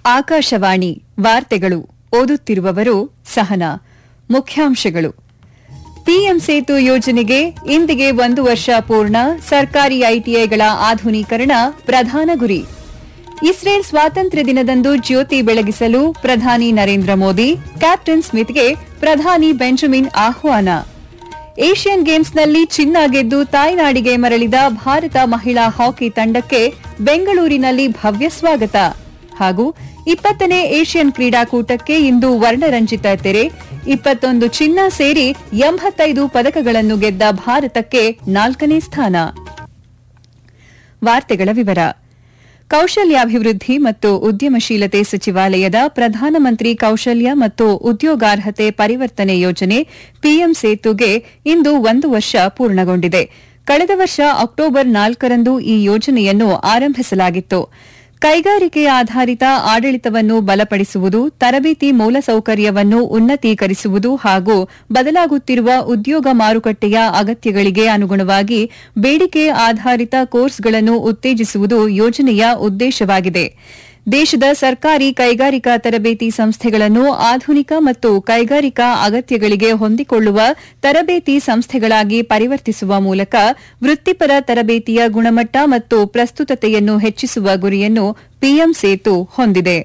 ಆಕಾಶವಾಣಿ ವಾರ್ತೆಗಳು ಓದುತ್ತಿರುವವರು ಸಹನಾ ಮುಖ್ಯಾಂಶಗಳು ಪಿಎಂ ಸೇತು ಯೋಜನೆಗೆ ಇಂದಿಗೆ ಒಂದು ವರ್ಷ ಪೂರ್ಣ ಸರ್ಕಾರಿ ಐಟಿಐಗಳ ಆಧುನೀಕರಣ ಪ್ರಧಾನ ಗುರಿ ಇಸ್ರೇಲ್ ಸ್ವಾತಂತ್ರ್ಯ ದಿನದಂದು ಜ್ಯೋತಿ ಬೆಳಗಿಸಲು ಪ್ರಧಾನಿ ನರೇಂದ್ರ ಮೋದಿ ಕ್ಯಾಪ್ಟನ್ ಸ್ಮಿತ್ಗೆ ಪ್ರಧಾನಿ ಬೆಂಜಮಿನ್ ಆಹ್ವಾನ ಏಷ್ಯನ್ ಗೇಮ್ಸ್ನಲ್ಲಿ ಚಿನ್ನ ಗೆದ್ದು ತಾಯ್ನಾಡಿಗೆ ಮರಳಿದ ಭಾರತ ಮಹಿಳಾ ಹಾಕಿ ತಂಡಕ್ಕೆ ಬೆಂಗಳೂರಿನಲ್ಲಿ ಭವ್ಯ ಸ್ವಾಗತ ಹಾಗೂ ಇಪ್ಪತ್ತನೇ ಏಷ್ಯನ್ ಕ್ರೀಡಾಕೂಟಕ್ಕೆ ಇಂದು ವರ್ಣರಂಜಿತ ತೆರೆ ಇಪ್ಪತ್ತೊಂದು ಚಿನ್ನ ಸೇರಿ ಎಂಬತ್ತೈದು ಪದಕಗಳನ್ನು ಗೆದ್ದ ಭಾರತಕ್ಕೆ ನಾಲ್ಕನೇ ಸ್ಥಾನ ವಾರ್ತೆಗಳ ವಿವರ ಕೌಶಲ್ಯಾಭಿವೃದ್ಧಿ ಮತ್ತು ಉದ್ಯಮಶೀಲತೆ ಸಚಿವಾಲಯದ ಪ್ರಧಾನಮಂತ್ರಿ ಕೌಶಲ್ಯ ಮತ್ತು ಉದ್ಯೋಗಾರ್ಹತೆ ಪರಿವರ್ತನೆ ಯೋಜನೆ ಪಿಎಂ ಸೇತುಗೆ ಇಂದು ಒಂದು ವರ್ಷ ಪೂರ್ಣಗೊಂಡಿದೆ ಕಳೆದ ವರ್ಷ ಅಕ್ಟೋಬರ್ ನಾಲ್ಕರಂದು ಈ ಯೋಜನೆಯನ್ನು ಆರಂಭಿಸಲಾಗಿತ್ತು ಕೈಗಾರಿಕೆ ಆಧಾರಿತ ಆಡಳಿತವನ್ನು ಬಲಪಡಿಸುವುದು ತರಬೇತಿ ಮೂಲಸೌಕರ್ಯವನ್ನು ಉನ್ನತೀಕರಿಸುವುದು ಹಾಗೂ ಬದಲಾಗುತ್ತಿರುವ ಉದ್ಯೋಗ ಮಾರುಕಟ್ಟೆಯ ಅಗತ್ಯಗಳಿಗೆ ಅನುಗುಣವಾಗಿ ಬೇಡಿಕೆ ಆಧಾರಿತ ಕೋರ್ಸ್ಗಳನ್ನು ಉತ್ತೇಜಿಸುವುದು ಯೋಜನೆಯ ಉದ್ದೇಶವಾಗಿದೆ ದೇಶದ ಸರ್ಕಾರಿ ಕೈಗಾರಿಕಾ ತರಬೇತಿ ಸಂಸ್ಥೆಗಳನ್ನು ಆಧುನಿಕ ಮತ್ತು ಕೈಗಾರಿಕಾ ಅಗತ್ಯಗಳಿಗೆ ಹೊಂದಿಕೊಳ್ಳುವ ತರಬೇತಿ ಸಂಸ್ಥೆಗಳಾಗಿ ಪರಿವರ್ತಿಸುವ ಮೂಲಕ ವೃತ್ತಿಪರ ತರಬೇತಿಯ ಗುಣಮಟ್ಟ ಮತ್ತು ಪ್ರಸ್ತುತತೆಯನ್ನು ಹೆಚ್ಚಿಸುವ ಗುರಿಯನ್ನು ಪಿಎಂ ಸೇತು ಹೊಂದಿದೆ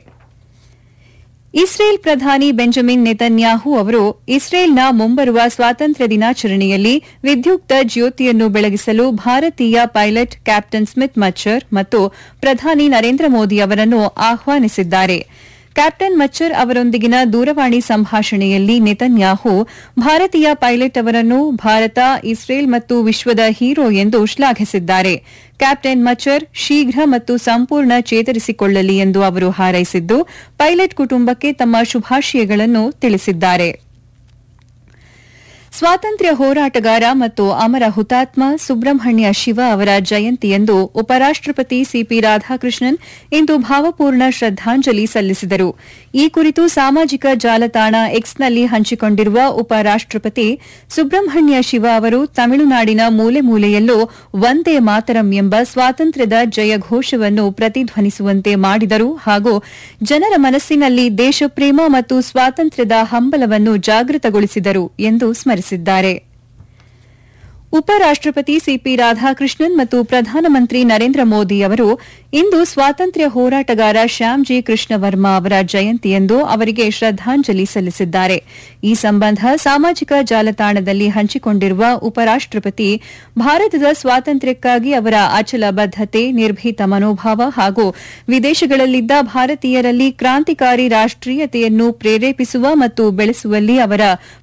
ಇಸ್ರೇಲ್ ಪ್ರಧಾನಿ ಬೆಂಜಮಿನ್ ನೆತನ್ಯಾಹು ಅವರು ಇಸ್ರೇಲ್ನ ಮುಂಬರುವ ಸ್ವಾತಂತ್ರ್ಯ ದಿನಾಚರಣೆಯಲ್ಲಿ ವಿದ್ಯುಕ್ತ ಜ್ಯೋತಿಯನ್ನು ಬೆಳಗಿಸಲು ಭಾರತೀಯ ಪೈಲಟ್ ಕ್ಯಾಪ್ಟನ್ ಸ್ಮಿತ್ ಮಚ್ಚರ್ ಮತ್ತು ಪ್ರಧಾನಿ ನರೇಂದ್ರ ಮೋದಿ ಅವರನ್ನು ಆಹ್ವಾನಿಸಿದ್ದಾರೆ ಕ್ಯಾಪ್ಟನ್ ಮಚ್ಚರ್ ಅವರೊಂದಿಗಿನ ದೂರವಾಣಿ ಸಂಭಾಷಣೆಯಲ್ಲಿ ನೆತನ್ಯಾಹು ಭಾರತೀಯ ಪೈಲಟ್ ಅವರನ್ನು ಭಾರತ ಇಸ್ರೇಲ್ ಮತ್ತು ವಿಶ್ವದ ಹೀರೋ ಎಂದು ಶ್ಲಾಘಿಸಿದ್ದಾರೆ ಕ್ಯಾಪ್ಟನ್ ಮಚ್ಚರ್ ಶೀಘ್ರ ಮತ್ತು ಸಂಪೂರ್ಣ ಚೇತರಿಸಿಕೊಳ್ಳಲಿ ಎಂದು ಅವರು ಹಾರೈಸಿದ್ದು ಪೈಲಟ್ ಕುಟುಂಬಕ್ಕೆ ತಮ್ಮ ಶುಭಾಶಯಗಳನ್ನು ತಿಳಿಸಿದ್ದಾರೆ ಸ್ವಾತಂತ್ರ್ಯ ಹೋರಾಟಗಾರ ಮತ್ತು ಅಮರ ಹುತಾತ್ಮ ಸುಬ್ರಹ್ಮಣ್ಯ ಶಿವ ಅವರ ಜಯಂತಿಯಂದು ಉಪರಾಷ್ಟಪತಿ ಸಿಪಿ ರಾಧಾಕೃಷ್ಣನ್ ಇಂದು ಭಾವಪೂರ್ಣ ಶ್ರದ್ದಾಂಜಲಿ ಸಲ್ಲಿಸಿದರು ಈ ಕುರಿತು ಸಾಮಾಜಿಕ ಜಾಲತಾಣ ಎಕ್ಸ್ನಲ್ಲಿ ಹಂಚಿಕೊಂಡಿರುವ ಉಪರಾಷ್ಟಪತಿ ಸುಬ್ರಹ್ಮಣ್ಯ ಶಿವ ಅವರು ತಮಿಳುನಾಡಿನ ಮೂಲೆ ಮೂಲೆಯಲ್ಲೂ ವಂದೇ ಮಾತರಂ ಎಂಬ ಸ್ವಾತಂತ್ರ್ಯದ ಜಯಘೋಷವನ್ನು ಪ್ರತಿಧ್ವನಿಸುವಂತೆ ಮಾಡಿದರು ಹಾಗೂ ಜನರ ಮನಸ್ಸಿನಲ್ಲಿ ದೇಶಪ್ರೇಮ ಮತ್ತು ಸ್ವಾತಂತ್ರ್ಯದ ಹಂಬಲವನ್ನು ಜಾಗೃತಗೊಳಿಸಿದರು ಎಂದು ಸ್ಮರಿಸಿದ್ದಾರೆ ಉಪರಾಷ್ಟಪತಿ ಸಿಪಿ ರಾಧಾಕೃಷ್ಣನ್ ಮತ್ತು ಪ್ರಧಾನಮಂತ್ರಿ ನರೇಂದ್ರ ಮೋದಿ ಅವರು ಇಂದು ಸ್ವಾತಂತ್ರ್ಯ ಹೋರಾಟಗಾರ ಶ್ಯಾಮ್ಜಿ ಕೃಷ್ಣ ವರ್ಮಾ ಅವರ ಜಯಂತಿಯಂದು ಅವರಿಗೆ ಶ್ರದ್ದಾಂಜಲಿ ಸಲ್ಲಿಸಿದ್ದಾರೆ ಈ ಸಂಬಂಧ ಸಾಮಾಜಿಕ ಜಾಲತಾಣದಲ್ಲಿ ಹಂಚಿಕೊಂಡಿರುವ ಉಪರಾಷ್ಟಪತಿ ಭಾರತದ ಸ್ವಾತಂತ್ರ್ಯಕ್ಕಾಗಿ ಅವರ ಅಚಲ ಬದ್ದತೆ ನಿರ್ಭೀತ ಮನೋಭಾವ ಹಾಗೂ ವಿದೇಶಗಳಲ್ಲಿದ್ದ ಭಾರತೀಯರಲ್ಲಿ ಕ್ರಾಂತಿಕಾರಿ ರಾಷ್ಟೀಯತೆಯನ್ನು ಪ್ರೇರೇಪಿಸುವ ಮತ್ತು ಬೆಳೆಸುವಲ್ಲಿ ಅವರ